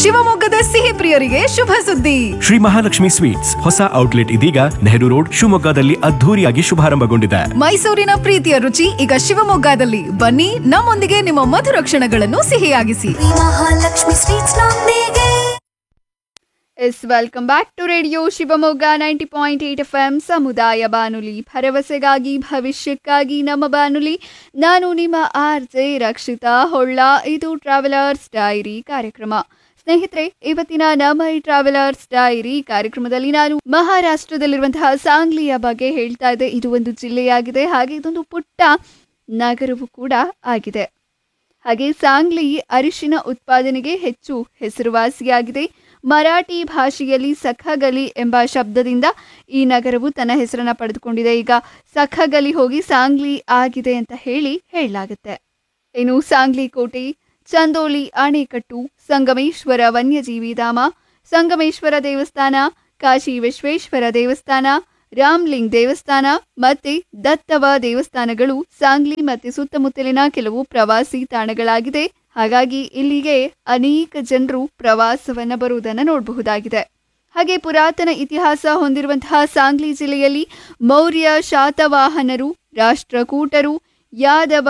ಶಿವಮೊಗ್ಗದ ಸಿಹಿ ಪ್ರಿಯರಿಗೆ ಶುಭ ಸುದ್ದಿ ಶ್ರೀ ಮಹಾಲಕ್ಷ್ಮಿ ಸ್ವೀಟ್ಸ್ ಹೊಸ ಔಟ್ಲೆಟ್ ಇದೀಗ ನೆಹರು ರೋಡ್ ಶಿವಮೊಗ್ಗದಲ್ಲಿ ಅದ್ಧೂರಿಯಾಗಿ ಶುಭಾರಂಭಗೊಂಡಿದೆ ಮೈಸೂರಿನ ಪ್ರೀತಿಯ ರುಚಿ ಈಗ ಶಿವಮೊಗ್ಗದಲ್ಲಿ ಬನ್ನಿ ನಮ್ಮೊಂದಿಗೆ ನಿಮ್ಮ ಮಧುರ ಕ್ಷಣಗಳನ್ನು ಸಿಹಿಯಾಗಿಸಿ ಮಹಾಲಕ್ಷ್ಮಿ ಸ್ವೀಟ್ಸ್ ನೊಂದಿಗೆ yes welcome back to radio Shivamogga ninety point eight F M ಸಮುದಾಯ ಬಾನುಲಿ ಭರವಸೆಗಾಗಿ ಭವಿಷ್ಯಕ್ಕಾಗಿ ನಮ್ಮ ಬಾನುಲಿ ನಾನು ನಿಮ್ಮ ಆರ್ ಜೆ ರಕ್ಷಿತಾ ಹೊಳ್ಳ ಇದು ಟ್ರಾವೆಲರ್ಸ್ ಡೈರಿ ಕಾರ್ಯಕ್ರಮ ಸ್ನೇಹಿತರೆ ಇವತ್ತಿನ ನಮ್ಮ ಈ ಟ್ರಾವೆಲರ್ಸ್ ಡೈರಿ ಕಾರ್ಯಕ್ರಮದಲ್ಲಿ ನಾನು ಮಹಾರಾಷ್ಟ್ರದಲ್ಲಿರುವಂತಹ ಸಾಂಗ್ಲಿಯ ಬಗ್ಗೆ ಹೇಳ್ತಾ ಇದ್ದೆ ಇದು ಒಂದು ಜಿಲ್ಲೆಯಾಗಿದೆ ಹಾಗೆ ಇದೊಂದು ಪುಟ್ಟ ನಗರವೂ ಕೂಡ ಆಗಿದೆ ಹಾಗೆ ಸಾಂಗ್ಲಿ ಅರಿಶಿನ ಉತ್ಪಾದನೆಗೆ ಹೆಚ್ಚು ಹೆಸರುವಾಸಿಯಾಗಿದೆ ಮರಾಠಿ ಭಾಷೆಯಲ್ಲಿ ಸಖಗಲಿ ಎಂಬ ಶಬ್ದದಿಂದ ಈ ನಗರವು ತನ್ನ ಹೆಸರನ್ನ ಪಡೆದುಕೊಂಡಿದೆ ಈಗ ಸಖಗಲಿ ಹೋಗಿ ಸಾಂಗ್ಲಿ ಆಗಿದೆ ಅಂತ ಹೇಳಿ ಹೇಳಲಾಗುತ್ತೆ ಇನ್ನು ಸಾಂಗ್ಲಿ ಕೋಟೆ ಚಂದೋಲಿ ಅಣೆಕಟ್ಟು ಸಂಗಮೇಶ್ವರ ವನ್ಯಜೀವಿ ಧಾಮ ಸಂಗಮೇಶ್ವರ ದೇವಸ್ಥಾನ ಕಾಶಿ ವಿಶ್ವೇಶ್ವರ ದೇವಸ್ಥಾನ ರಾಮ್ಲಿಂಗ್ ದೇವಸ್ಥಾನ ಮತ್ತೆ ದತ್ತವ ದೇವಸ್ಥಾನಗಳು ಸಾಂಗ್ಲಿ ಮತ್ತೆ ಸುತ್ತಮುತ್ತಲಿನ ಕೆಲವು ಪ್ರವಾಸಿ ತಾಣಗಳಾಗಿದೆ ಹಾಗಾಗಿ ಇಲ್ಲಿಗೆ ಅನೇಕ ಜನರು ಪ್ರವಾಸವನ್ನ ಬರುವುದನ್ನು ನೋಡಬಹುದಾಗಿದೆ ಹಾಗೆ ಪುರಾತನ ಇತಿಹಾಸ ಹೊಂದಿರುವಂತಹ ಸಾಂಗ್ಲಿ ಜಿಲ್ಲೆಯಲ್ಲಿ ಮೌರ್ಯ ಶಾತವಾಹನರು ರಾಷ್ಟ್ರಕೂಟರು ಯಾದವ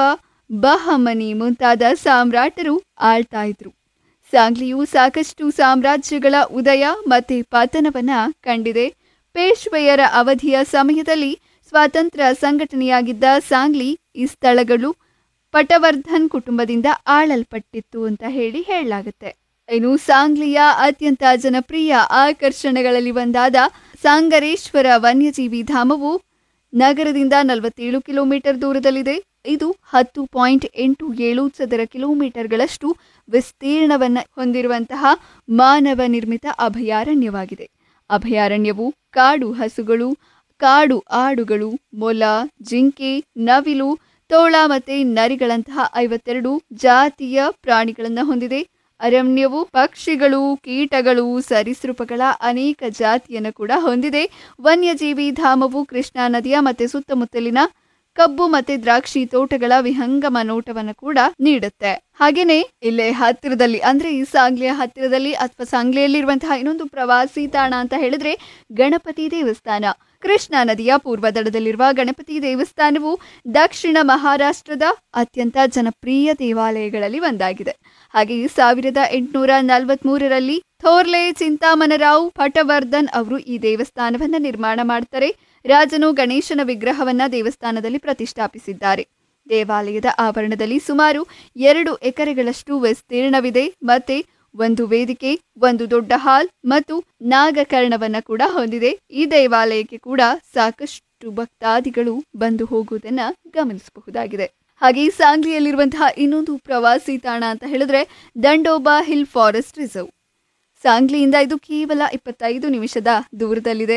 ಬಹಮನಿ ಮುಂತಾದ ಸಾಮ್ರಾಟರು ಆಳ್ತಾ ಇದ್ರು ಸಾಂಗ್ಲಿಯು ಸಾಕಷ್ಟು ಸಾಮ್ರಾಜ್ಯಗಳ ಉದಯ ಮತ್ತೆ ಪತನವನ್ನ ಕಂಡಿದೆ ಪೇಶ್ವೆಯರ ಅವಧಿಯ ಸಮಯದಲ್ಲಿ ಸ್ವಾತಂತ್ರ್ಯ ಸಂಘಟನೆಯಾಗಿದ್ದ ಸಾಂಗ್ಲಿ ಈ ಸ್ಥಳಗಳು ಪಟವರ್ಧನ್ ಕುಟುಂಬದಿಂದ ಆಳಲ್ಪಟ್ಟಿತ್ತು ಅಂತ ಹೇಳಿ ಹೇಳಲಾಗುತ್ತೆ ಇನ್ನು ಸಾಂಗ್ಲಿಯ ಅತ್ಯಂತ ಜನಪ್ರಿಯ ಆಕರ್ಷಣೆಗಳಲ್ಲಿ ಒಂದಾದ ಸಾಂಗರೇಶ್ವರ ವನ್ಯಜೀವಿ ಧಾಮವು ನಗರದಿಂದ ನಲವತ್ತೇಳು ಕಿಲೋಮೀಟರ್ ದೂರದಲ್ಲಿದೆ ಇದು ಹತ್ತು ಪಾಯಿಂಟ್ ಎಂಟು ಏಳು ಚದರ ಕಿಲೋಮೀಟರ್ಗಳಷ್ಟು ವಿಸ್ತೀರ್ಣವನ್ನ ಹೊಂದಿರುವಂತಹ ಮಾನವ ನಿರ್ಮಿತ ಅಭಯಾರಣ್ಯವಾಗಿದೆ ಅಭಯಾರಣ್ಯವು ಕಾಡು ಹಸುಗಳು ಕಾಡು ಆಡುಗಳು ಮೊಲ ಜಿಂಕೆ ನವಿಲು ತೋಳ ಮತ್ತೆ ನರಿಗಳಂತಹ ಐವತ್ತೆರಡು ಜಾತಿಯ ಪ್ರಾಣಿಗಳನ್ನು ಹೊಂದಿದೆ ಅರಣ್ಯವು ಪಕ್ಷಿಗಳು ಕೀಟಗಳು ಸರೀಸೃಪಗಳ ಅನೇಕ ಜಾತಿಯನ್ನು ಕೂಡ ಹೊಂದಿದೆ ವನ್ಯಜೀವಿ ಧಾಮವು ಕೃಷ್ಣಾ ನದಿಯ ಮತ್ತೆ ಸುತ್ತಮುತ್ತಲಿನ ಕಬ್ಬು ಮತ್ತೆ ದ್ರಾಕ್ಷಿ ತೋಟಗಳ ವಿಹಂಗಮ ನೋಟವನ್ನು ಕೂಡ ನೀಡುತ್ತೆ ಹಾಗೇನೆ ಇಲ್ಲೇ ಹತ್ತಿರದಲ್ಲಿ ಅಂದ್ರೆ ಈ ಸಾಂಗ್ಲಿಯ ಹತ್ತಿರದಲ್ಲಿ ಅಥವಾ ಸಾಂಗ್ಲಿಯಲ್ಲಿರುವಂತಹ ಇನ್ನೊಂದು ಪ್ರವಾಸಿ ತಾಣ ಅಂತ ಹೇಳಿದ್ರೆ ಗಣಪತಿ ದೇವಸ್ಥಾನ ಕೃಷ್ಣಾ ನದಿಯ ಪೂರ್ವ ದಡದಲ್ಲಿರುವ ಗಣಪತಿ ದೇವಸ್ಥಾನವು ದಕ್ಷಿಣ ಮಹಾರಾಷ್ಟ್ರದ ಅತ್ಯಂತ ಜನಪ್ರಿಯ ದೇವಾಲಯಗಳಲ್ಲಿ ಒಂದಾಗಿದೆ ಹಾಗೆ ಸಾವಿರದ ಎಂಟುನೂರ ನಲವತ್ಮೂರರಲ್ಲಿ ಥೋರ್ಲೆ ಚಿಂತಾಮನರಾವ್ ಪಟವರ್ಧನ್ ಅವರು ಈ ದೇವಸ್ಥಾನವನ್ನ ನಿರ್ಮಾಣ ಮಾಡ್ತಾರೆ ರಾಜನು ಗಣೇಶನ ವಿಗ್ರಹವನ್ನ ದೇವಸ್ಥಾನದಲ್ಲಿ ಪ್ರತಿಷ್ಠಾಪಿಸಿದ್ದಾರೆ ದೇವಾಲಯದ ಆವರಣದಲ್ಲಿ ಸುಮಾರು ಎರಡು ಎಕರೆಗಳಷ್ಟು ವಿಸ್ತೀರ್ಣವಿದೆ ಮತ್ತೆ ಒಂದು ವೇದಿಕೆ ಒಂದು ದೊಡ್ಡ ಹಾಲ್ ಮತ್ತು ನಾಗಕರ್ಣವನ್ನ ಕೂಡ ಹೊಂದಿದೆ ಈ ದೇವಾಲಯಕ್ಕೆ ಕೂಡ ಸಾಕಷ್ಟು ಭಕ್ತಾದಿಗಳು ಬಂದು ಹೋಗುವುದನ್ನ ಗಮನಿಸಬಹುದಾಗಿದೆ ಹಾಗೆ ಈ ಸಾಂಗ್ಲಿಯಲ್ಲಿರುವಂತಹ ಇನ್ನೊಂದು ಪ್ರವಾಸಿ ತಾಣ ಅಂತ ಹೇಳಿದ್ರೆ ದಂಡೋಬಾ ಹಿಲ್ ಫಾರೆಸ್ಟ್ ರಿಸರ್ವ್ ಸಾಂಗ್ಲಿಯಿಂದ ಇದು ಕೇವಲ ಇಪ್ಪತ್ತೈದು ನಿಮಿಷದ ದೂರದಲ್ಲಿದೆ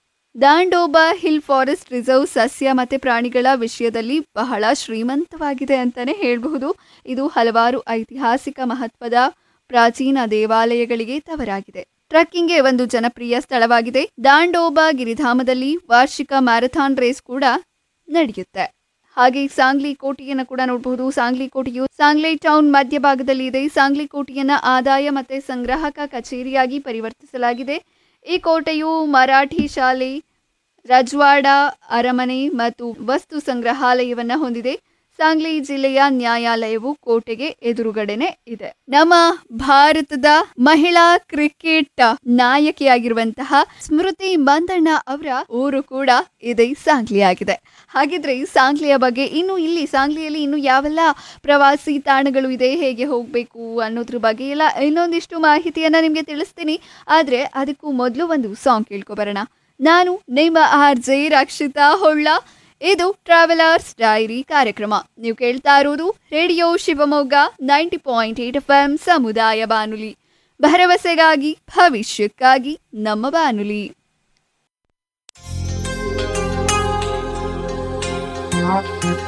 ದಾಂಡೋಬಾ ಹಿಲ್ ಫಾರೆಸ್ಟ್ ರಿಸರ್ವ್ ಸಸ್ಯ ಮತ್ತು ಪ್ರಾಣಿಗಳ ವಿಷಯದಲ್ಲಿ ಬಹಳ ಶ್ರೀಮಂತವಾಗಿದೆ ಅಂತಾನೆ ಹೇಳಬಹುದು ಇದು ಹಲವಾರು ಐತಿಹಾಸಿಕ ಮಹತ್ವದ ಪ್ರಾಚೀನ ದೇವಾಲಯಗಳಿಗೆ ತವರಾಗಿದೆ ಟ್ರಕ್ಕಿಂಗ್ಗೆ ಒಂದು ಜನಪ್ರಿಯ ಸ್ಥಳವಾಗಿದೆ ದಾಂಡೋಬಾ ಗಿರಿಧಾಮದಲ್ಲಿ ವಾರ್ಷಿಕ ಮ್ಯಾರಥಾನ್ ರೇಸ್ ಕೂಡ ನಡೆಯುತ್ತೆ ಹಾಗೆ ಸಾಂಗ್ಲಿ ಕೋಟೆಯನ್ನು ಕೂಡ ನೋಡಬಹುದು ಸಾಂಗ್ಲಿ ಕೋಟೆಯು ಸಾಂಗ್ಲಿ ಟೌನ್ ಮಧ್ಯಭಾಗದಲ್ಲಿ ಇದೆ ಸಾಂಗ್ಲಿ ಕೋಟೆಯನ್ನ ಆದಾಯ ಮತ್ತೆ ಸಂಗ್ರಾಹಕ ಕಚೇರಿಯಾಗಿ ಪರಿವರ್ತಿಸಲಾಗಿದೆ ಈ ಕೋಟೆಯು ಮರಾಠಿ ಶಾಲೆ ರಜ್ವಾಡ ಅರಮನೆ ಮತ್ತು ವಸ್ತು ಸಂಗ್ರಹಾಲಯವನ್ನ ಹೊಂದಿದೆ ಸಾಂಗ್ಲಿ ಜಿಲ್ಲೆಯ ನ್ಯಾಯಾಲಯವು ಕೋಟೆಗೆ ಎದುರುಗಡೆನೆ ಇದೆ ನಮ್ಮ ಭಾರತದ ಮಹಿಳಾ ಕ್ರಿಕೆಟ್ ನಾಯಕಿಯಾಗಿರುವಂತಹ ಸ್ಮೃತಿ ಮಂದಣ್ಣ ಅವರ ಊರು ಕೂಡ ಇದೇ ಸಾಂಗ್ಲಿ ಆಗಿದೆ ಹಾಗಿದ್ರೆ ಈ ಸಾಂಗ್ಲಿಯ ಬಗ್ಗೆ ಇನ್ನು ಇಲ್ಲಿ ಸಾಂಗ್ಲಿಯಲ್ಲಿ ಇನ್ನು ಯಾವೆಲ್ಲ ಪ್ರವಾಸಿ ತಾಣಗಳು ಇದೆ ಹೇಗೆ ಹೋಗಬೇಕು ಅನ್ನೋದ್ರ ಬಗ್ಗೆ ಎಲ್ಲ ಇನ್ನೊಂದಿಷ್ಟು ಮಾಹಿತಿಯನ್ನ ನಿಮಗೆ ತಿಳಿಸ್ತೀನಿ ಆದ್ರೆ ಅದಕ್ಕೂ ಮೊದಲು ಒಂದು ಸಾಂಗ್ ಕೇಳ್ಕೊಬರೋಣ ನಾನು ನಿಮ್ಮ ಆರ್ ಜೆ ರಕ್ಷಿತಾ ಹೊಳ್ಳ ಇದು ಟ್ರಾವೆಲರ್ಸ್ ಡೈರಿ ಕಾರ್ಯಕ್ರಮ ನೀವು ಕೇಳ್ತಾ ಇರೋದು radio Shivamogga ninety point eight F M ಸಮುದಾಯ ಬಾನುಲಿ ಭರವಸೆಗಾಗಿ ಭವಿಷ್ಯಕ್ಕಾಗಿ ನಮ್ಮ ಬಾನುಲಿ Thank